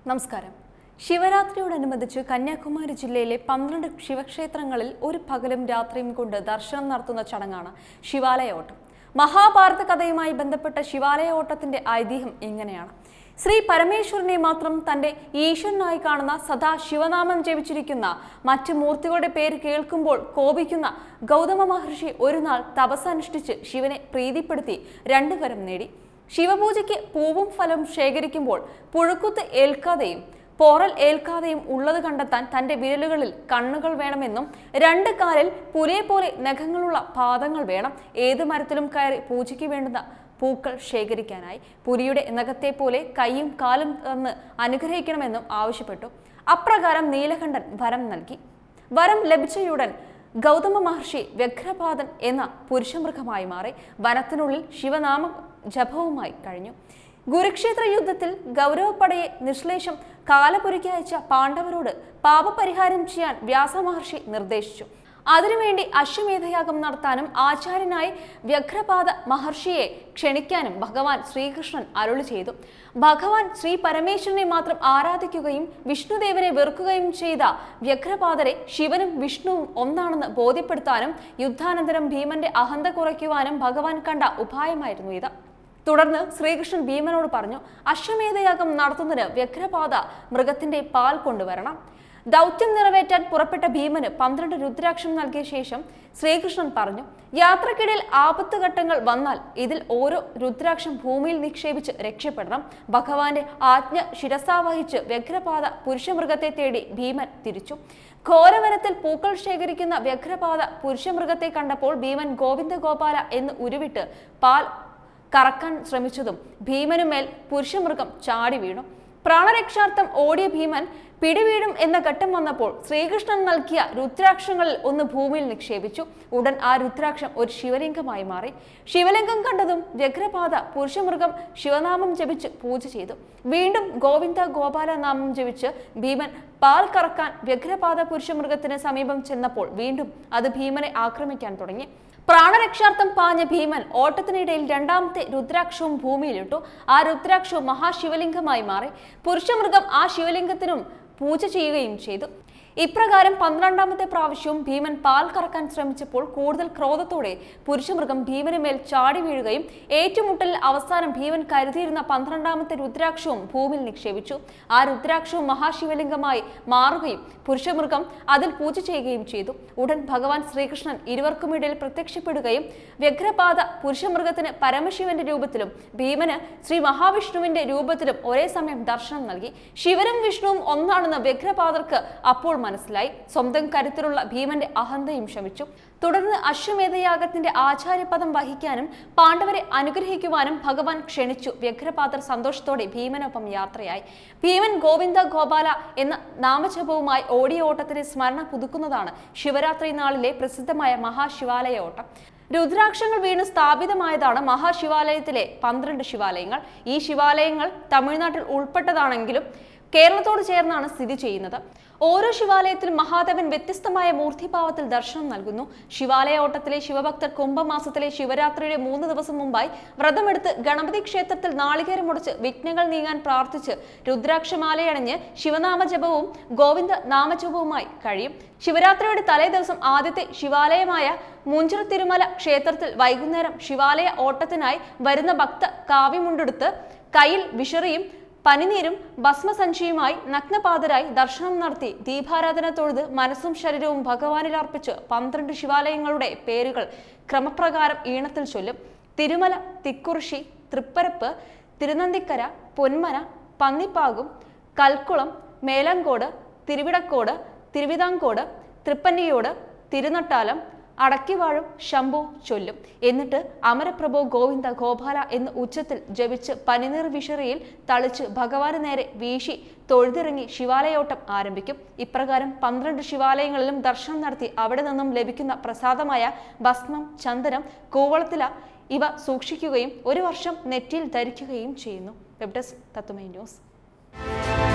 നമസ്കാരം ശിവരാത്രിയോടനുബന്ധിച്ച് കന്യാകുമാരി ജില്ലയിലെ പന്ത്രണ്ട് ശിവക്ഷേത്രങ്ങളിൽ ഒരു പകലും രാത്രിയും കൊണ്ട് ദർശനം നടത്തുന്ന ചടങ്ങാണ് ശിവാലയ ഓട്ടം മഹാഭാരത കഥയുമായി ബന്ധപ്പെട്ട ശിവാലയ ഓട്ടത്തിന്റെ ഐതിഹ്യം ഇങ്ങനെയാണ് ശ്രീ പരമേശ്വരനെ മാത്രം തന്റെ ഈശ്വരനായി കാണുന്ന സദാ ശിവനാമം ജപിച്ചിരിക്കുന്ന മറ്റു മൂർത്തികളുടെ പേര് കേൾക്കുമ്പോൾ കോപിക്കുന്ന ഗൗതമ മഹർഷി ഒരു നാൾ തപസ്സനുഷ്ഠിച്ച് ശിവനെ പ്രീതിപ്പെടുത്തി രണ്ടു വരം നേടി ശിവപൂജയ്ക്ക് പൂവും ഫലവും ശേഖരിക്കുമ്പോൾ പുഴുക്കുത്ത് ഏൽക്കാതെയും പോറൽ ഏൽക്കാതെയും ഉള്ളത് കണ്ടെത്താൻ തന്റെ വിരലുകളിൽ കണ്ണുകൾ വേണമെന്നും രണ്ട് കാലിൽ പുലിയെ പോലെ നഖങ്ങളുള്ള പാദങ്ങൾ വേണം ഏത് മരത്തിലും കയറി പൂജയ്ക്ക് വേണ്ടുന്ന പൂക്കൾ ശേഖരിക്കാനായി പുലിയുടെ നഖത്തെ പോലെ കൈയും കാലും തന്ന് അനുഗ്രഹിക്കണമെന്നും ആവശ്യപ്പെട്ടു അപ്രകാരം നീലകണ്ഠൻ വരം നൽകി വരം ലഭിച്ചയുടൻ ഗൗതമ മഹർഷി വ്യഘ്രപാദൻ എന്ന പുരുഷമൃഗമായി മാറി വനത്തിനുള്ളിൽ ശിവനാമ ജപവുമായി കഴിഞ്ഞു കുരുക്ഷേത്ര യുദ്ധത്തിൽ ഗൗരവപ്പടയെ നിശ്ലേഷം കാലപുരിക്ക് അയച്ച പാണ്ഡവരോട് പാപപരിഹാരം ചെയ്യാൻ വ്യാസമഹർഷി നിർദ്ദേശിച്ചു അതിനുവേണ്ടി അശ്വമേധയാഗം നടത്താനും ആചാര്യനായി വ്യഘ്രപാദ മഹർഷിയെ ക്ഷണിക്കാനും ഭഗവാൻ ശ്രീകൃഷ്ണൻ അരുളി ചെയ്തു ഭഗവാൻ ശ്രീ പരമേശ്വരനെ മാത്രം ആരാധിക്കുകയും വിഷ്ണുദേവനെ വെറുക്കുകയും ചെയ്ത വ്യഘ്രപാദരെ ശിവനും വിഷ്ണുവും ഒന്നാണെന്ന് ബോധ്യപ്പെടുത്താനും യുദ്ധാനന്തരം ഭീമന്റെ അഹന്ത കുറയ്ക്കുവാനും ഭഗവാൻ കണ്ട ഉപായമായിരുന്നു ഇത് തുടർന്ന് ശ്രീകൃഷ്ണൻ ഭീമനോട് പറഞ്ഞു അശ്വമേധയാഗം നടത്തുന്നതിന് വ്യഘ്രപാത മൃഗത്തിന്റെ പാൽ കൊണ്ടുവരണം ദൗത്യം നിറവേറ്റാൻ പുറപ്പെട്ട ഭീമന് പന്ത്രണ്ട് രുദ്രാക്ഷം നൽകിയ ശേഷം ശ്രീകൃഷ്ണൻ പറഞ്ഞു യാത്രക്കിടയിൽ ആപത്ത് ഘട്ടങ്ങൾ വന്നാൽ ഇതിൽ ഓരോ രുദ്രാക്ഷം ഭൂമിയിൽ നിക്ഷേപിച്ച് രക്ഷപ്പെടണം ഭഗവാന്റെ ആജ്ഞ ശിരസാവഹിച്ച് വ്യഘ്രപാത പുരുഷമൃഗത്തെ തേടി ഭീമൻ തിരിച്ചു ഘോരവനത്തിൽ പൂക്കൾ ശേഖരിക്കുന്ന വ്യഘ്രപാത പുരുഷമൃഗത്തെ കണ്ടപ്പോൾ ഭീമൻ ഗോവിന്ദ ഗോപാല എന്ന് ഉരുവിട്ട് പാൽ കറക്കാൻ ശ്രമിച്ചതും ഭീമനുമേൽ പുരുഷമൃഗം ചാടി വീണു പ്രാണരക്ഷാർത്ഥം ഓടിയ ഭീമൻ പിടിവീഴും എന്ന ഘട്ടം വന്നപ്പോൾ ശ്രീകൃഷ്ണൻ നൽകിയ രുദ്രാക്ഷങ്ങളിൽ ഒന്ന് ഭൂമിയിൽ നിക്ഷേപിച്ചു ഉടൻ ആ രുദ്രാക്ഷം ഒരു ശിവലിംഗമായി മാറി ശിവലിംഗം കണ്ടതും വ്യഗ്രപാത പുരുഷമൃഗം ശിവനാമം ജപിച്ച് പൂജ ചെയ്തു വീണ്ടും ഗോവിന്ദ ഗോപാല നാമം ജപിച്ച് ഭീമൻ പാൽ കറക്കാൻ വ്യഗ്രപാത പുരുഷമൃഗത്തിന് സമീപം ചെന്നപ്പോൾ വീണ്ടും അത് ഭീമനെ ആക്രമിക്കാൻ തുടങ്ങി പ്രാണരക്ഷാർത്ഥം പാഞ്ഞ ഭീമൻ ഓട്ടത്തിനിടയിൽ രണ്ടാമത്തെ രുദ്രാക്ഷവും ഭൂമിയിലിട്ടു ആ രുദ്രാക്ഷവും മഹാശിവലിംഗമായി മാറി പുരുഷമൃഗം ആ ശിവലിംഗത്തിനും പൂജ ചെയ്യുകയും ചെയ്തു ഇപ്രകാരം പന്ത്രണ്ടാമത്തെ പ്രാവശ്യവും ഭീമൻ പാൽ കറക്കാൻ ശ്രമിച്ചപ്പോൾ കൂടുതൽ ക്രോധത്തോടെ പുരുഷമൃഗം ഭീമന് മേൽ ചാടി വീഴുകയും ഏറ്റുമുട്ടലിൽ അവസാനം ഭീമൻ കരുതിയിരുന്ന പന്ത്രണ്ടാമത്തെ രുദ്രാക്ഷവും ഭൂമിയിൽ നിക്ഷേപിച്ചു ആ രുദ്രാക്ഷവും മഹാശിവലിംഗമായി മാറുകയും പുരുഷമൃഗം അതിൽ പൂജ ചെയ്യുകയും ചെയ്തു ഉടൻ ഭഗവാൻ ശ്രീകൃഷ്ണൻ ഇരുവർക്കുമിടയിൽ പ്രത്യക്ഷപ്പെടുകയും വ്യഗ്രപാത പുരുഷമൃഗത്തിന് പരമശിവന്റെ രൂപത്തിലും ഭീമന് ശ്രീ മഹാവിഷ്ണുവിന്റെ രൂപത്തിലും ഒരേ സമയം ദർശനം നൽകി ശിവനും വിഷ്ണുവും ഒന്നാണെന്ന് വ്യഗ്രപാദർക്ക് അപ്പോൾ മനസ്സിലായി സ്വന്തം കരുത്തിലുള്ള ഭീമന്റെ അഹന്തയും ശമിച്ചു തുടർന്ന് അശ്വമേധയാഗത്തിന്റെ ആചാര്യപദം വഹിക്കാനും പാണ്ഡവരെ അനുഗ്രഹിക്കുവാനും ഭഗവാൻ ക്ഷണിച്ചു വ്യഗ്രപാദർ സന്തോഷത്തോടെ ഭീമനൊപ്പം യാത്രയായി ഭീമൻ ഗോവിന്ദ ഗോപാല എന്ന നാമജപവുമായി ഓടിയ ഓട്ടത്തിന്റെ സ്മരണ പുതുക്കുന്നതാണ് ശിവരാത്രി നാളിലെ പ്രസിദ്ധമായ മഹാശിവാലയ ഓട്ടം രുദ്രാക്ഷങ്ങൾ വീണ് സ്ഥാപിതമായതാണ് മഹാശിവാലയത്തിലെ പന്ത്രണ്ട് ശിവാലയങ്ങൾ ഈ ശിവാലയങ്ങൾ തമിഴ്നാട്ടിൽ ഉൾപ്പെട്ടതാണെങ്കിലും കേരളത്തോട് ചേർന്നാണ് സ്ഥിതി ചെയ്യുന്നത് ഓരോ ശിവാലയത്തിലും മഹാദേവൻ വ്യത്യസ്തമായ മൂർത്തിഭാവത്തിൽ ദർശനം നൽകുന്നു ശിവാലയ ഓട്ടത്തിലെ ശിവഭക്തർ കുംഭമാസത്തിലെ ശിവരാത്രിയുടെ മൂന്ന് ദിവസം മുമ്പായി വ്രതമെടുത്ത് ഗണപതി ക്ഷേത്രത്തിൽ നാളികേരം മുടിച്ച് വിഘ്നങ്ങൾ നീങ്ങാൻ പ്രാർത്ഥിച്ച് രുദ്രാക്ഷമാലയണിഞ്ഞ് ശിവനാമ ജപവും ഗോവിന്ദ നാമജപവുമായി കഴിയും ശിവരാത്രിയുടെ തലേ ദിവസം ആദ്യത്തെ ശിവാലയമായ മൂഞ്ചിറ തിരുമല ക്ഷേത്രത്തിൽ വൈകുന്നേരം ശിവാലയ ഓട്ടത്തിനായി വരുന്ന ഭക്ത കാവ്യമുണ്ടെടുത്ത് കയ്യിൽ വിഷറിയും പനിനീരും ഭസ്മസഞ്ചിയുമായി നഗ്നപാതരായി ദർശനം നടത്തി ദീപാരാധന തൊഴുത് മനസ്സും ശരീരവും ഭഗവാനിൽ അർപ്പിച്ച് പന്ത്രണ്ട് ശിവാലയങ്ങളുടെ പേരുകൾ ക്രമപ്രകാരം ഈണത്തിൽ ചൊല്ലും തിരുമല തിക്കുറിശി തൃപ്പരപ്പ് തിരുനന്തിക്കര പൊന്മന പന്നിപ്പാകും കൽക്കുളം മേലങ്കോട് തിരുവിടക്കോട് തിരുവിതാംകോട് തൃപ്പന്നിയോട് തിരുനട്ടാലം അടക്കിവാഴും ശംഭു ചൊല്ലും എന്നിട്ട് അമരപ്രഭു ഗോവിന്ദ ഗോപാല എന്ന് ഉച്ചത്തിൽ ജപിച്ച് പനിനീർ വിഷറിയിൽ തളിച്ച് ഭഗവാന് നേരെ വീശി തൊഴുതിറങ്ങി ശിവാലയോട്ടം ആരംഭിക്കും ഇപ്രകാരം പന്ത്രണ്ട് ശിവാലയങ്ങളിലും ദർശനം നടത്തി അവിടെ നിന്നും ലഭിക്കുന്ന പ്രസാദമായ ഭസ്മം ചന്ദനം കൂവളത്തില ഇവ സൂക്ഷിക്കുകയും ഒരു വർഷം നെറ്റിയിൽ ധരിക്കുകയും ചെയ്യുന്നു വെബ് ഡെസ്ക് തത്തുമൈ ന്യൂസ്